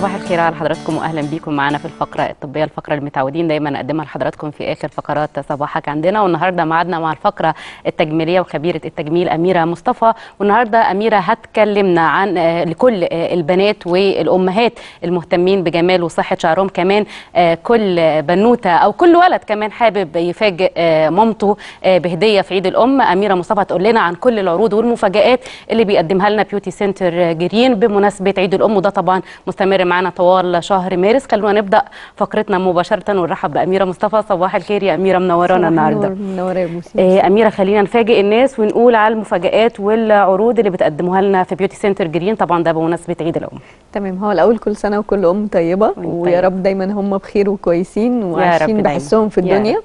صباح الخير على حضراتكم واهلا بيكم معانا في الفقره الطبيه الفقره اللي متعودين دايما نقدمها لحضراتكم في اخر فقرات صباحك عندنا والنهارده معادنا مع الفقره التجميليه وخبيره التجميل اميره مصطفى والنهارده اميره هتكلمنا عن آه، لكل آه، البنات والامهات المهتمين بجمال وصحه شعرهم كمان آه، كل بنوته او كل ولد كمان حابب يفاجئ آه، مامته آه، بهديه في عيد الام اميره مصطفى تقول لنا عن كل العروض والمفاجات اللي بيقدمها لنا بيوتي سنتر جرين بمناسبه عيد الام وده طبعا مستمر معانا طوال شهر مارس خلونا نبدا فقرتنا مباشره ونرحب باميره مصطفى صباح الخير يا اميره منورانا النهارده منوره يا بوسي آه، أميرة خلينا نفاجئ الناس ونقول على المفاجآت والعروض اللي بتقدموها لنا في بيوتي سنتر جرين طبعا ده بمناسبة عيد الأم تمام هو الاول كل سنه وكل ام طيبه وانت ويا طيب. رب دايما هم بخير وكويسين وعايشين دايما. بحسهم في يا الدنيا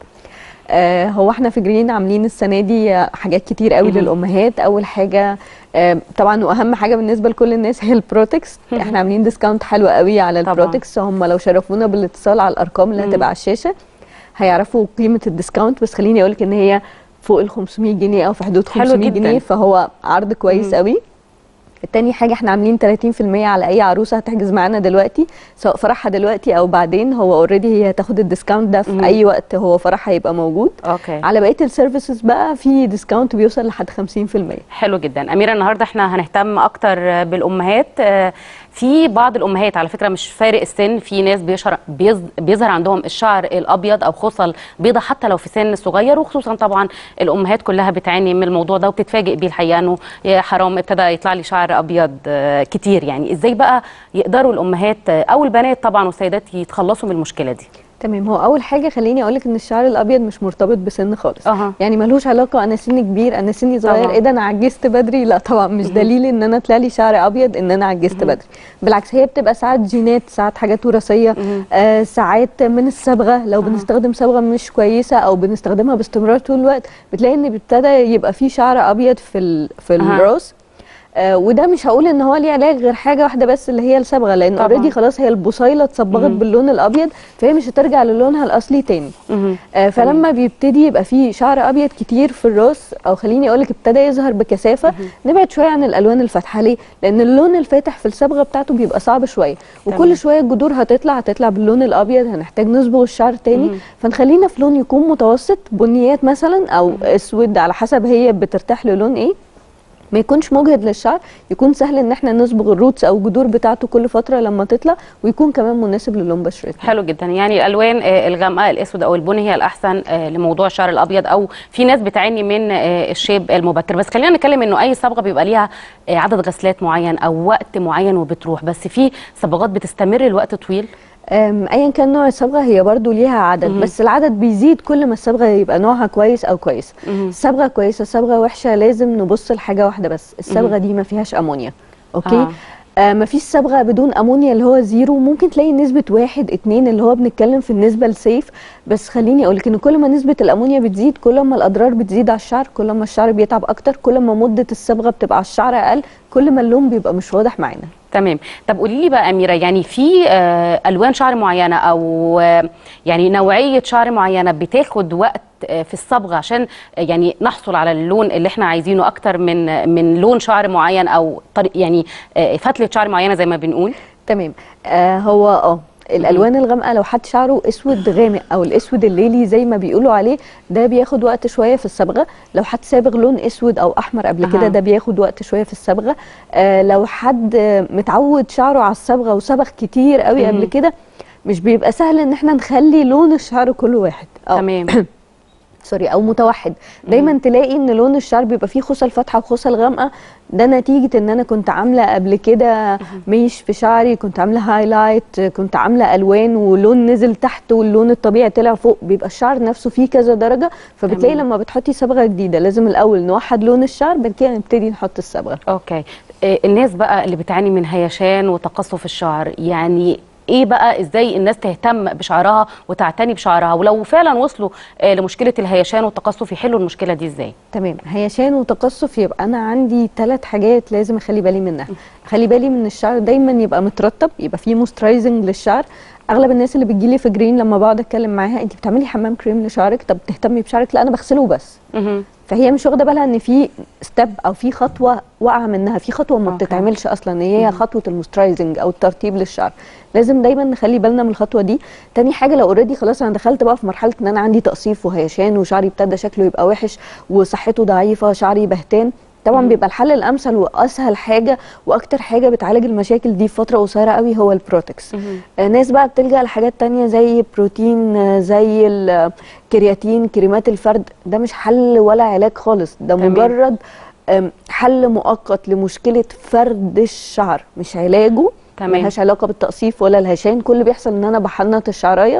آه هو احنا في جرين عاملين السنه دي آه، حاجات كتير قوي مهم. للامهات اول حاجه آه طبعا واهم حاجه بالنسبه لكل الناس هي البروتكس مهم. احنا عاملين ديسكاونت حلو قوي على طبعاً. البروتكس هم لو شرفونا بالاتصال على الارقام اللي مم. هتبقى على الشاشه هيعرفوا قيمه الديسكاونت بس خليني اقول لك ان هي فوق ال 500 جنيه او في حدود حلو 500 جداً. جنيه فهو عرض كويس مم. قوي التاني حاجة احنا عاملين 30% على أي عروسة هتحجز معانا دلوقتي سواء فرحها دلوقتي أو بعدين هو اوريدي هي هتاخد الديسكاونت ده في مم. أي وقت هو فرحها هيبقى موجود أوكي على بقية السيرفيسز بقى في ديسكاونت بيوصل لحد 50% حلو جدا أميرة النهاردة احنا هنهتم أكتر بالأمهات آه، في بعض الأمهات على فكرة مش فارق السن في ناس بيشعر بيظ- بيظهر عندهم الشعر الأبيض أو خصل بيضة حتى لو في سن صغير وخصوصا طبعا الأمهات كلها بتعاني من الموضوع ده وبتتفاجئ بيه الحقيقة إنه يا حرام ابتدى يطلع لي شعر أبيض آه، كتير يعني إزاي بقى يقدروا الأمهات آه، أو البنات طبعا والسيدات يتخلصوا من المشكلة دي تمام هو أول حاجة خليني أقولك إن الشعر الأبيض مش مرتبط بسن خالص أها. يعني ملوش علاقة أنا سني كبير أنا سني صغير طبعاً. إيه ده أنا عجزت بدري لا طبعا مش دليل إن أنا طلع لي شعر أبيض إن أنا عجزت بدري بالعكس هي بتبقى ساعات جينات ساعات حاجات وراثية آه ساعات من الصبغة لو بنستخدم صبغة مش كويسة أو بنستخدمها باستمرار طول الوقت بتلاقي إن بيبتدى يبقى في شعر أبيض في ال في أها. الراس آه وده مش هقول ان هو ليه علاج غير حاجه واحده بس اللي هي الصبغه لان طبعاً. اوريدي خلاص هي البصيله اتصبغت باللون الابيض فهي مش هترجع للونها الاصلي تاني مهم. آه فلما بيبتدي يبقى فيه شعر ابيض كتير في الراس او خليني اقول لك ابتدى يظهر بكثافه نبعد شويه عن الالوان الفاتحه ليه لان اللون الفاتح في الصبغه بتاعته بيبقى صعب شويه تمام. وكل شويه الجذور هتطلع هتطلع باللون الابيض هنحتاج نصبغ الشعر تاني فنخلينا في لون يكون متوسط بنيات مثلا او اسود على حسب هي بترتاح للون ايه ما يكونش مجهد للشعر يكون سهل ان احنا نصبغ الروتس او الجذور بتاعته كل فتره لما تطلع ويكون كمان مناسب للون بشرتنا حلو جدا يعني الالوان آه، الغامقه الاسود او البني هي الاحسن آه، لموضوع الشعر الابيض او في ناس بتعاني من آه، الشيب المبكر بس خلينا نتكلم انه اي صبغه بيبقى ليها آه، عدد غسلات معين او وقت معين وبتروح بس في صبغات بتستمر لوقت طويل أم، ايا كان نوع الصبغه هي برضو ليها عدد مهم. بس العدد بيزيد كل ما الصبغه يبقى نوعها كويس او كويس مهم. الصبغه كويسه الصبغه وحشه لازم نبص لحاجه واحده بس الصبغه دي ما فيهاش امونيا اوكي آه. آه ما فيش صبغه بدون امونيا اللي هو زيرو ممكن تلاقي نسبه واحد اتنين اللي هو بنتكلم في النسبه السيف بس خليني اقول لك ان كل ما نسبه الامونيا بتزيد كل ما الاضرار بتزيد على الشعر كل ما الشعر بيتعب اكتر كل ما مده الصبغه بتبقى على الشعر اقل كل ما اللون بيبقى مش واضح معانا تمام طب قولي لي بقى اميره يعني في آه، الوان شعر معينه او آه، يعني نوعيه شعر معينه بتاخد وقت آه، في الصبغه عشان آه، يعني نحصل على اللون اللي احنا عايزينه اكتر من من لون شعر معين او طريق يعني آه، فتله شعر معينه زي ما بنقول تمام آه هو اه الالوان الغامقه لو حد شعره اسود غامق او الاسود الليلي زي ما بيقولوا عليه ده بياخد وقت شويه في الصبغه لو حد صابغ لون اسود او احمر قبل أها. كده ده بياخد وقت شويه في الصبغه آه لو حد آه، متعود شعره على الصبغه وصبغ كتير قوي مم. قبل كده مش بيبقى سهل ان احنا نخلي لون الشعر كله واحد أو تمام سوري او متوحد دايما تلاقي ان لون الشعر بيبقى فيه خصل فاتحه وخصل غامقه ده نتيجه ان انا كنت عامله قبل كده ميش في شعري كنت عامله هايلايت كنت عامله الوان ولون نزل تحت واللون الطبيعي طلع فوق بيبقى الشعر نفسه فيه كذا درجه فبتلاقي تمام. لما بتحطي صبغه جديده لازم الاول نوحد لون الشعر بعد كده نبتدي نحط الصبغه اوكي آه، الناس بقى اللي بتعاني من هيشان وتقصف الشعر يعني ايه بقى ازاي الناس تهتم بشعرها وتعتني بشعرها ولو فعلا وصلوا آه، لمشكله الهيشان والتقصف يحلوا المشكله دي ازاي تمام هيشان وتقصف يبقى انا عندي ثلاث حاجات لازم اخلي بالي منها اخلي بالي من الشعر دايما يبقى مترطب يبقى فيه موسترايزنج للشعر اغلب الناس اللي بتجيلي في جرين لما بقعد اتكلم معاها انت بتعملي حمام كريم لشعرك طب تهتمي بشعرك لا انا بغسله بس مهم. فهي مش واخده بالها ان في ستيب او في خطوه واقعه منها في خطوه ما أوكي. بتتعملش اصلا هي خطوه المسترايزنج او الترطيب للشعر لازم دايما نخلي بالنا من الخطوه دي تاني حاجه لو اوريدي خلاص انا دخلت بقى في مرحله ان انا عندي تقصيف وهيشان وشعري ابتدى شكله يبقى وحش وصحته ضعيفه شعري بهتان طبعا بيبقى الحل الامثل واسهل حاجه واكتر حاجه بتعالج المشاكل دي في فتره قصيره قوي هو البروتكس مهم. آه، ناس بقى بتلجأ لحاجات تانية زي بروتين آه، زي الكرياتين كريمات الفرد ده مش حل ولا علاج خالص ده تمام. مجرد آم، حل مؤقت لمشكلة فرد الشعر مش علاجه تمام. ملهاش علاقة بالتقصيف ولا الهشان كل اللي بيحصل ان انا بحنط الشعراية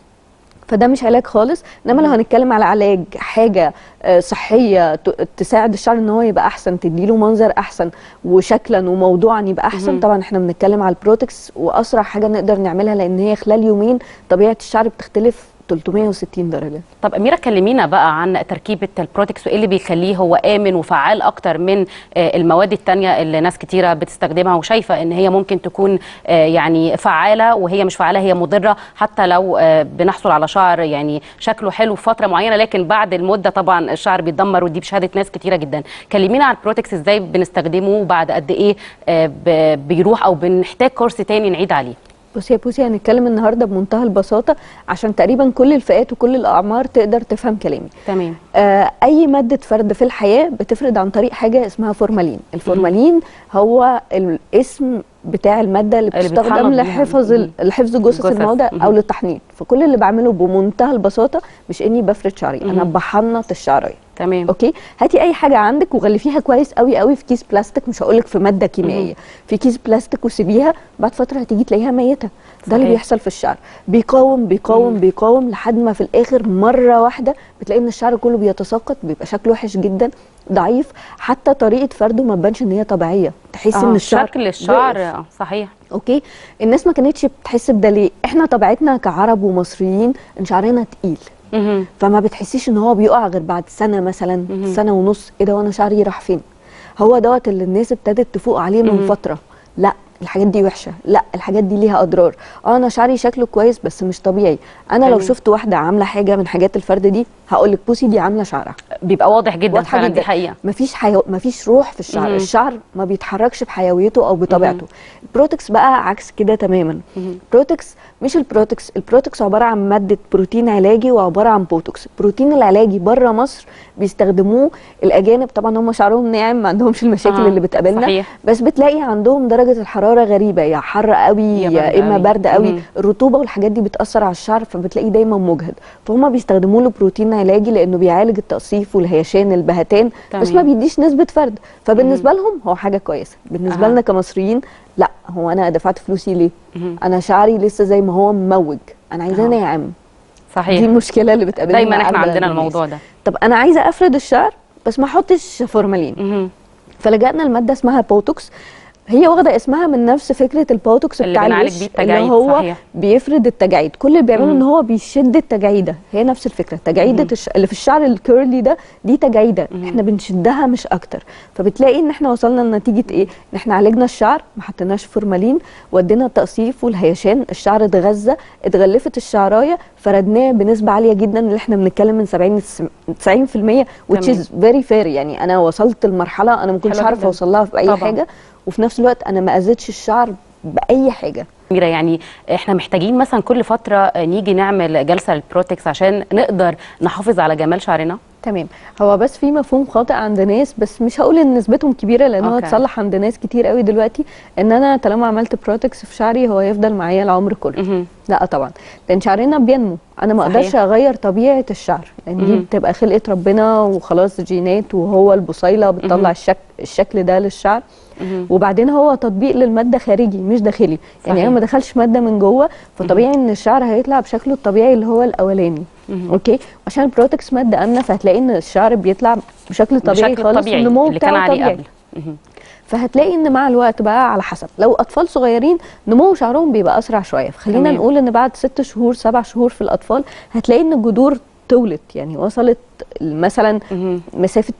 فده مش علاج خالص انما لو هنتكلم على علاج حاجه آه، صحيه ت- تساعد الشعر ان هو يبقى احسن تديله منظر احسن وشكلا وموضوعا يبقى احسن مهم. طبعا احنا بنتكلم على البروتكس واسرع حاجه نقدر نعملها لان هي خلال يومين طبيعه الشعر بتختلف 360 درجه طب اميره كلمينا بقى عن تركيبه البروتكس وايه اللي بيخليه هو امن وفعال اكتر من آه، المواد التانية اللي ناس كتيره بتستخدمها وشايفه ان هي ممكن تكون آه، يعني فعاله وهي مش فعاله هي مضره حتى لو آه، بنحصل على شعر يعني شكله حلو في فتره معينه لكن بعد المده طبعا الشعر بيتدمر ودي بشهاده ناس كتيره جدا كلمينا عن البروتكس ازاي بنستخدمه وبعد قد ايه آه، ب- بيروح او بنحتاج كورس تاني نعيد عليه بصي يا بوسي هنتكلم النهارده بمنتهى البساطه عشان تقريبا كل الفئات وكل الاعمار تقدر تفهم كلامي تمام آه، اي ماده فرد في الحياه بتفرد عن طريق حاجه اسمها فورمالين الفورمالين هو الاسم بتاع الماده اللي اللي بتستخدم بيتحنط بيها. لحفظ ال- لحفظ جثث الجثث. الموضع او مهم. للتحنيط فكل اللي بعمله بمنتهى البساطه مش اني بفرد شعري انا مهم. بحنط الشعريه تمام اوكي هاتي اي حاجه عندك وغلفيها كويس قوي قوي في كيس بلاستيك مش هقول لك في ماده كيميائيه في كيس بلاستيك وسيبيها بعد فتره هتيجي تلاقيها ميته ده اللي صحيح. بيحصل في الشعر بيقاوم بيقاوم بيقاوم لحد ما في الاخر مره واحده بتلاقي ان الشعر كله بيتساقط بيبقى شكله وحش جدا ضعيف حتى طريقه فرده ما تبانش ان هي طبيعيه تحسي ان آه، الشعر شكل الشعر واقف. آه، صحيح اوكي الناس ما كانتش بتحس بده ليه احنا طبيعتنا كعرب ومصريين ان شعرنا تقيل مهم. فما بتحسيش ان هو بيقع غير بعد سنه مثلا مهم. سنه ونص ايه ده وانا شعري راح فين هو دوت اللي الناس ابتدت تفوق عليه من مهم. فتره لا الحاجات دي وحشه لا الحاجات دي ليها اضرار اه انا شعري شكله كويس بس مش طبيعي انا لو تمام. شفت واحده عامله حاجه من حاجات الفرد دي هقول لك بوسي دي عامله شعرها بيبقى واضح جدا واضحه فعلا جدا دي حقيقه مفيش حيو... مفيش روح في الشعر مهم. الشعر ما بيتحركش بحيويته او بطبيعته البروتكس بقى عكس كده تماما مهم. بروتكس مش البروتكس البروتكس عباره عن ماده بروتين علاجي وعباره عن بوتوكس البروتين العلاجي بره مصر بيستخدموه الاجانب طبعا هم شعرهم ناعم ما عندهمش المشاكل آه، اللي بتقابلنا صحيح. بس بتلاقي عندهم درجه الحراره غريبه يا حر قوي يا يا, برد اما قوي. برد قوي مهم. الرطوبه والحاجات دي بتاثر على الشعر فبتلاقيه دايما مجهد فهم بيستخدموا له بروتين علاجي لانه بيعالج التقصيف والهيشان البهتان بس ما تمام. بيديش نسبه فرد فبالنسبه لهم هو حاجه كويسه بالنسبه أها. لنا كمصريين لا هو انا دفعت فلوسي ليه مهم. انا شعري لسه زي ما هو مموج انا عايزاه أها. ناعم دي صحيح المشكله اللي بتقابلنا دايما مع احنا أغلب عندنا الناس. الموضوع ده طب انا عايزه افرد الشعر بس ما احطش فورمالين مهم. فلجأنا لماده اسمها بوتوكس هي واخده اسمها من نفس فكره البوتوكس اللي بتاع بنعالج الوش بيه التجاعيد، اللي هو صحيح. بيفرد التجاعيد كل اللي بيعمله مم. ان هو بيشد التجاعيده هي نفس الفكره تجاعيده الش... اللي في الشعر الكيرلي ده دي تجاعيده احنا بنشدها مش اكتر فبتلاقي ان احنا وصلنا لنتيجه ايه ان احنا عالجنا الشعر ما حطيناش فورمالين ودينا التقصيف والهيشان الشعر اتغذى اتغلفت الشعرايه فردناه بنسبه عاليه جدا اللي احنا بنتكلم من 70 ل 90% which تمام. is very fair يعني انا وصلت لمرحله انا ما كنتش حلوة عارفه جدا. اوصل لها في اي طبعاً. حاجه وفي نفس الوقت انا ما اذيتش الشعر باي حاجه أميرة يعني احنا محتاجين مثلا كل فتره نيجي نعمل جلسه للبروتكس عشان نقدر نحافظ على جمال شعرنا تمام هو بس في مفهوم خاطئ عند ناس بس مش هقول ان نسبتهم كبيره لان هو أوكي. اتصلح عند ناس كتير قوي دلوقتي ان انا طالما عملت بروتكس في شعري هو يفضل معايا العمر كله مهم. لا طبعا لان شعرنا بينمو انا ما صحيح. اقدرش اغير طبيعه الشعر لان دي مهم. بتبقى خلقه ربنا وخلاص جينات وهو البصيله بتطلع الشك الشكل ده للشعر مهم. وبعدين هو تطبيق للماده خارجي مش داخلي يعني صحيح. انا ما دخلش ماده من جوه فطبيعي ان الشعر هيطلع بشكله الطبيعي اللي هو الاولاني مهم. اوكي عشان البروتكس ماده امنه فهتلاقي ان الشعر بيطلع بشكل طبيعي بشكل خالص الطبيعي النمو اللي كان بتاعه عليه طبيعي قبل مهم. فهتلاقي ان مع الوقت بقى على حسب لو اطفال صغيرين نمو شعرهم بيبقى اسرع شويه فخلينا تمام. نقول ان بعد ست شهور سبع شهور في الاطفال هتلاقي ان الجذور طولت يعني وصلت مثلا مهم. مسافه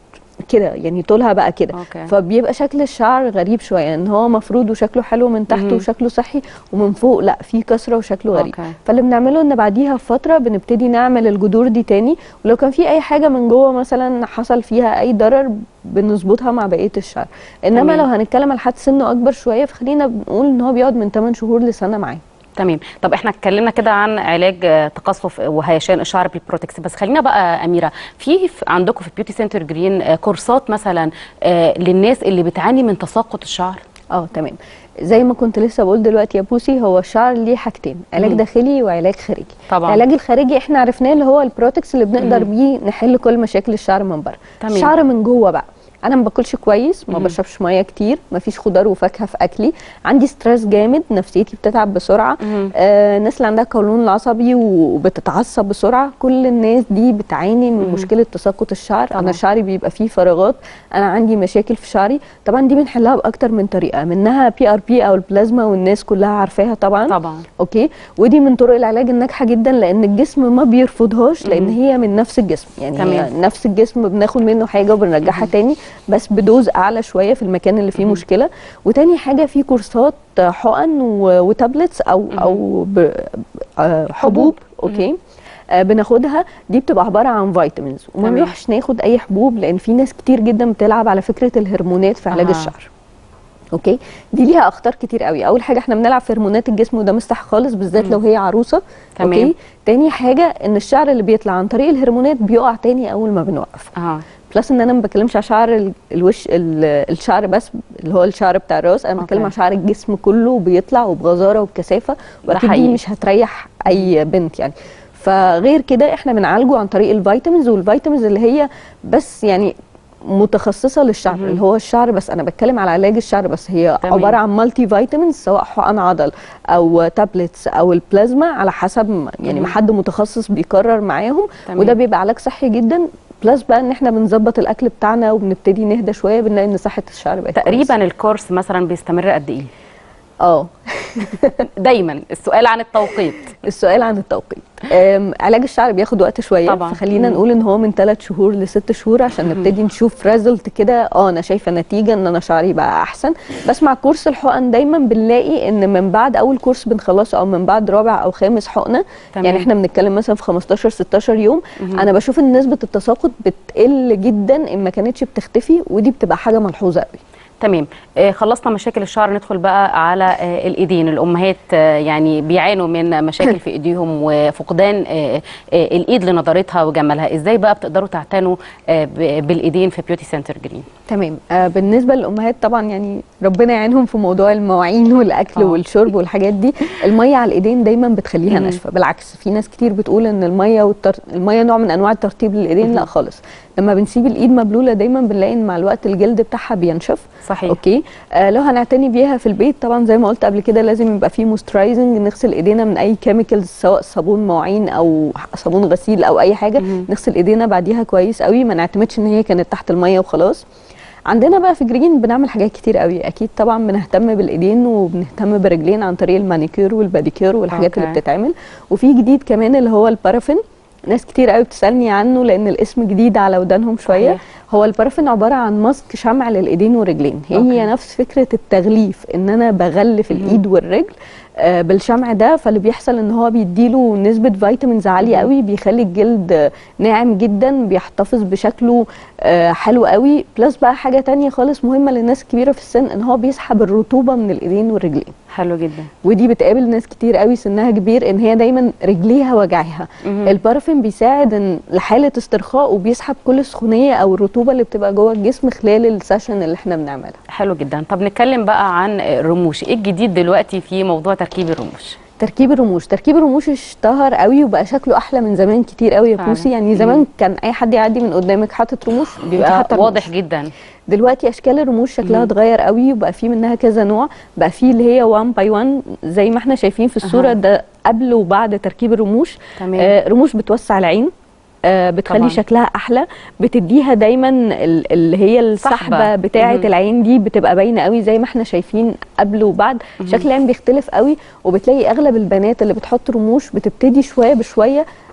كده يعني طولها بقى كده أوكي. فبيبقى شكل الشعر غريب شويه ان هو مفروض وشكله حلو من تحت مهم. وشكله صحي ومن فوق لا في كسره وشكله غريب أوكي. فاللي بنعمله ان بعديها بفتره بنبتدي نعمل الجذور دي تاني ولو كان في اي حاجه من جوه مثلا حصل فيها اي ضرر بنظبطها مع بقيه الشعر انما تمام. لو هنتكلم على حد سنه اكبر شويه فخلينا بنقول ان هو بيقعد من 8 شهور لسنه معاه تمام طب احنا اتكلمنا كده عن علاج آه، تقصف وهيشان الشعر بالبروتكس بس خلينا بقى اميره في في- عندكم في بيوتي سنتر جرين آه، كورسات مثلا آه، للناس اللي بتعاني من تساقط الشعر اه تمام زي ما كنت لسه بقول دلوقتي يا بوسي هو الشعر ليه حاجتين علاج مم. داخلي وعلاج خارجي طبعا. العلاج الخارجي احنا عرفناه اللي هو البروتكس اللي بنقدر بيه نحل كل مشاكل الشعر من بره تمام. الشعر من جوه بقى انا ما باكلش كويس ما مم. بشربش ميه كتير ما فيش خضار وفاكهه في اكلي عندي ستريس جامد نفسيتي بتتعب بسرعه مم. آه الناس اللي عندها قولون العصبي وبتتعصب بسرعه كل الناس دي بتعاني من مم. مشكله تساقط الشعر طبعا. انا شعري بيبقى فيه فراغات انا عندي مشاكل في شعري طبعا دي بنحلها باكتر من طريقه منها بي ار بي او البلازما والناس كلها عارفاها طبعا طبعا اوكي ودي من طرق العلاج الناجحه جدا لان الجسم ما بيرفضهاش لان مم. هي من نفس الجسم يعني تمام. هي نفس الجسم بناخد منه حاجه وبنرجعها تاني بس بدوز اعلى شويه في المكان اللي فيه مم. مشكله وتاني حاجه في كورسات حقن و- وتابلتس او مم. او ب- آه، حبوب اوكي آه، بناخدها دي بتبقى عباره عن فيتامينز وما تمام. نروحش ناخد اي حبوب لان في ناس كتير جدا بتلعب على فكره الهرمونات في علاج أها. الشعر اوكي دي ليها اخطار كتير قوي اول حاجه احنا بنلعب في هرمونات الجسم وده مستح خالص بالذات مم. لو هي عروسه تمام. اوكي تاني حاجه ان الشعر اللي بيطلع عن طريق الهرمونات بيقع تاني اول ما بنوقفه اه بلس ان انا ما بتكلمش على شعر ال- الوش ال- الشعر بس اللي هو الشعر بتاع الراس انا بتكلم أوكي. على شعر الجسم كله وبيطلع وبغزاره وبكثافه واكيد دي حقيقي. مش هتريح اي بنت يعني فغير كده احنا بنعالجه عن طريق الفيتامينز والفيتامينز اللي هي بس يعني متخصصه للشعر مهم. اللي هو الشعر بس انا بتكلم على علاج الشعر بس هي تمام. عباره عن مالتي فيتامينز سواء حقن عضل او تابلتس او البلازما على حسب ما- يعني ما مهم. حد متخصص بيقرر معاهم تمام. وده بيبقى علاج صحي جدا بلس بقى ان احنا بنظبط الاكل بتاعنا وبنبتدي نهدى شويه بنلاقي ان صحه الشعر بقت تقريبا الكورس مثلا بيستمر قد ايه كويسة. اه دايما السؤال عن التوقيت السؤال عن التوقيت أم، علاج الشعر بياخد وقت شويه طبعاً. فخلينا مم. نقول ان هو من 3 شهور لست شهور عشان نبتدي نشوف ريزلت كده اه انا شايفه نتيجه ان انا شعري بقى احسن بس مع كورس الحقن دايما بنلاقي ان من بعد اول كورس بنخلصه او من بعد رابع او خامس حقنه تمام. يعني احنا بنتكلم مثلا في 15 16 يوم مهم. انا بشوف ان نسبه التساقط بتقل جدا ان ما كانتش بتختفي ودي بتبقى حاجه ملحوظه قوي تمام آه خلصنا مشاكل الشعر ندخل بقى على آه الايدين الامهات آه يعني بيعانوا من مشاكل في ايديهم وفقدان آه آه الايد لنضارتها وجمالها ازاي بقى بتقدروا تعتنوا آه ب- بالايدين في بيوتي سنتر جرين تمام آه بالنسبه للامهات طبعا يعني ربنا يعينهم في موضوع المواعين والاكل آه. والشرب والحاجات دي الميه على الايدين دايما بتخليها مم. ناشفه بالعكس في ناس كتير بتقول ان الميه والتر... الميه نوع من انواع الترطيب للايدين لا مم. خالص لما بنسيب الايد مبلوله دايما بنلاقي ان مع الوقت الجلد بتاعها بينشف صحيح اوكي آه لو هنعتني بيها في البيت طبعا زي ما قلت قبل كده لازم يبقى فيه موسترايزنج نغسل ايدينا من اي كيميكالز سواء صابون مواعين او صابون غسيل او اي حاجه مهم. نغسل ايدينا بعديها كويس قوي ما نعتمدش ان هي كانت تحت الميه وخلاص عندنا بقى في جرين بنعمل حاجات كتير قوي اكيد طبعا بنهتم بالايدين وبنهتم برجلين عن طريق المانيكير والباديكير والحاجات اللي أوكي. بتتعمل وفي جديد كمان اللي هو البارافين ناس كتير قوي بتسالني عنه لان الاسم جديد على ودانهم شويه صحيح. هو البارافين عباره عن ماسك شمع للايدين والرجلين هي أوكي. نفس فكره التغليف ان انا بغلف مهم. الايد والرجل آه، بالشمع ده فاللي بيحصل ان هو بيديله نسبه فيتامينز عاليه مهم. قوي بيخلي الجلد آه، ناعم جدا بيحتفظ بشكله آه، حلو قوي بلس بقى حاجه تانية خالص مهمه للناس الكبيره في السن ان هو بيسحب الرطوبه من الايدين والرجلين حلو جدا ودي بتقابل ناس كتير قوي سنها كبير ان هي دايما رجليها وجعها مهم. البارفين بيساعد ان لحاله استرخاء وبيسحب كل السخونيه او الرطوبه اللي بتبقى جوه الجسم خلال السيشن اللي احنا بنعملها حلو جدا طب نتكلم بقى عن الرموش ايه الجديد دلوقتي في موضوع تركيب الرموش تركيب الرموش تركيب الرموش اشتهر قوي وبقى شكله احلى من زمان كتير قوي يا فعلا. بوسي يعني مم. زمان كان اي حد يعدي من قدامك حاطط رموش بيبقى حاطة رموش. واضح جدا دلوقتي اشكال الرموش شكلها مم. اتغير قوي وبقى في منها كذا نوع بقى في اللي هي 1 باي 1 زي ما احنا شايفين في الصوره أها. ده قبل وبعد تركيب الرموش تمام آه رموش بتوسع العين آه بتخلي طبعاً. شكلها احلى بتديها دايما ال- اللي هي السحبه صحبة. بتاعه مهم. العين دي بتبقى باينه قوي زي ما احنا شايفين قبل وبعد مهم. شكل العين بيختلف قوي وبتلاقي اغلب البنات اللي بتحط رموش بتبتدي شويه بشويه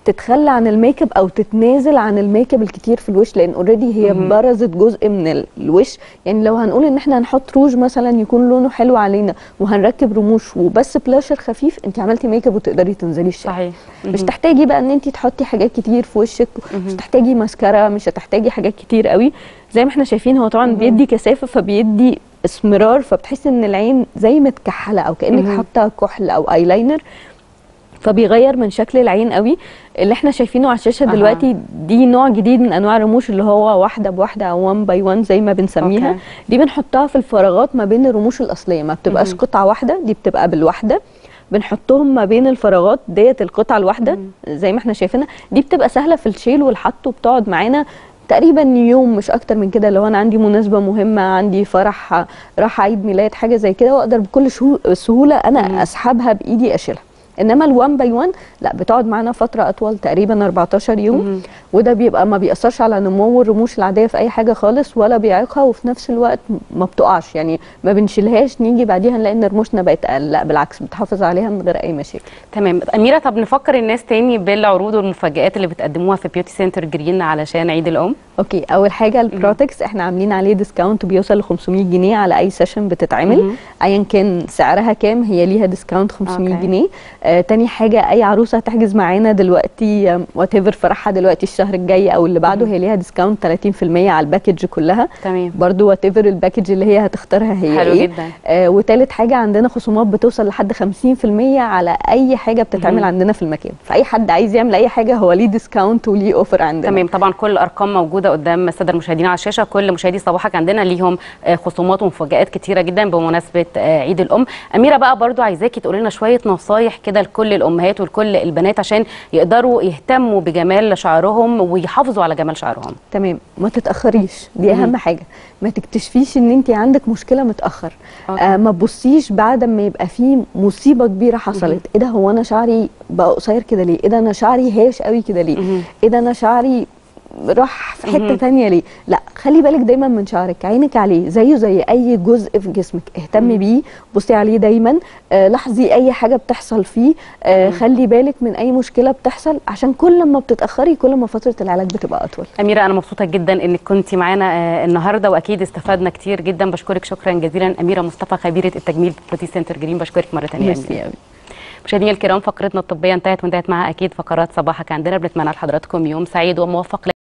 تتخلى عن الميك اب او تتنازل عن الميك اب الكتير في الوش لان اوريدي هي مهم. برزت جزء من ال- الوش يعني لو هنقول ان احنا هنحط روج مثلا يكون لونه حلو علينا وهنركب رموش وبس بلاشر خفيف انت عملتي ميك اب وتقدري تنزلي الشارع صحيح مش مهم. تحتاجي بقى ان انت تحطي حاجات كتير في وشك مش تحتاجي ماسكارا مش هتحتاجي حاجات كتير قوي زي ما احنا شايفين هو طبعا بيدي كثافه فبيدي اسمرار فبتحسي ان العين زي متكحله او كانك مهم. حاطه كحل او ايلاينر فبيغير من شكل العين قوي اللي احنا شايفينه على الشاشه أها. دلوقتي دي نوع جديد من انواع الرموش اللي هو واحده بواحده او 1 باي 1 زي ما بنسميها أوكي. دي بنحطها في الفراغات ما بين الرموش الاصليه ما بتبقاش مهم. قطعه واحده دي بتبقى بالواحده بنحطهم ما بين الفراغات ديت القطعه الواحده زي ما احنا شايفينها دي بتبقى سهله في الشيل والحط وبتقعد معانا تقريبا يوم مش اكتر من كده لو انا عندي مناسبه مهمه عندي فرح راح عيد ميلاد حاجه زي كده واقدر بكل شهو- سهوله انا اسحبها بايدي اشيلها انما الوان باي وان لا بتقعد معانا فتره اطول تقريبا 14 يوم مهم. وده بيبقى ما بيأثرش على نمو الرموش العاديه في اي حاجه خالص ولا بيعيقها وفي نفس الوقت ما بتقعش يعني ما بنشيلهاش نيجي بعديها نلاقي ان رموشنا بقت اقل لا بالعكس بتحافظ عليها من غير اي مشاكل تمام اميره طب نفكر الناس تاني بالعروض والمفاجآت اللي بتقدموها في بيوتي سنتر جرين علشان عيد الام اوكي اول حاجه البروتكس احنا عاملين عليه ديسكاونت بيوصل ل 500 جنيه على اي سيشن بتتعمل مهم. ايا كان سعرها كام هي ليها ديسكاونت 500 أوكي. جنيه آه تاني حاجه اي عروسه هتحجز معانا دلوقتي وات ايفر فرحها دلوقتي الشهر الجاي او اللي بعده هي ليها ديسكاونت 30% على الباكج كلها تمام برضو وات ايفر الباكج اللي هي هتختارها هي حلو ايه جدا. آه وتالت حاجه عندنا خصومات بتوصل لحد 50% على اي حاجه بتتعمل مهم. عندنا في المكان فاي حد عايز يعمل اي حاجه هو ليه ديسكاونت وليه اوفر عندنا تمام طبعا كل الارقام موجوده قدام الساده المشاهدين على الشاشه كل مشاهدي صباحك عندنا ليهم آه، خصومات ومفاجآت كتيره جدا بمناسبه آه، عيد الام اميره بقى برضو عايزاكي تقولي لنا شويه نصايح كده لكل الامهات ولكل البنات عشان يقدروا يهتموا بجمال شعرهم ويحافظوا على جمال شعرهم تمام ما تتاخريش دي مهم. اهم حاجه ما تكتشفيش ان انت عندك مشكله متاخر أوكي. آه ما تبصيش بعد ما يبقى في مصيبه كبيره حصلت ايه ده هو انا شعري بقى قصير كده ليه ايه ده انا شعري هاش قوي كده ليه مهم. ايه ده انا شعري راح في حته مهم. تانية ليه لا خلي بالك دايما من شعرك عينك عليه زيه زي اي جزء في جسمك اهتمي بيه بصي عليه دايما آه لاحظي اي حاجه بتحصل فيه آه خلي بالك من اي مشكله بتحصل عشان كل ما بتتاخري كل ما فتره العلاج بتبقى اطول اميره انا مبسوطه جدا انك كنتي معانا آه، النهارده واكيد استفدنا كتير جدا بشكرك شكرا جزيلا اميره مصطفى خبيره التجميل في بيوتي سنتر جرين بشكرك مره ثانيه يا ميرسي أميرة. أوي. مشاهدينا الكرام فقرتنا الطبيه انتهت وانتهت معها اكيد فقرات صباحك عندنا بنتمنى لحضراتكم يوم سعيد وموفق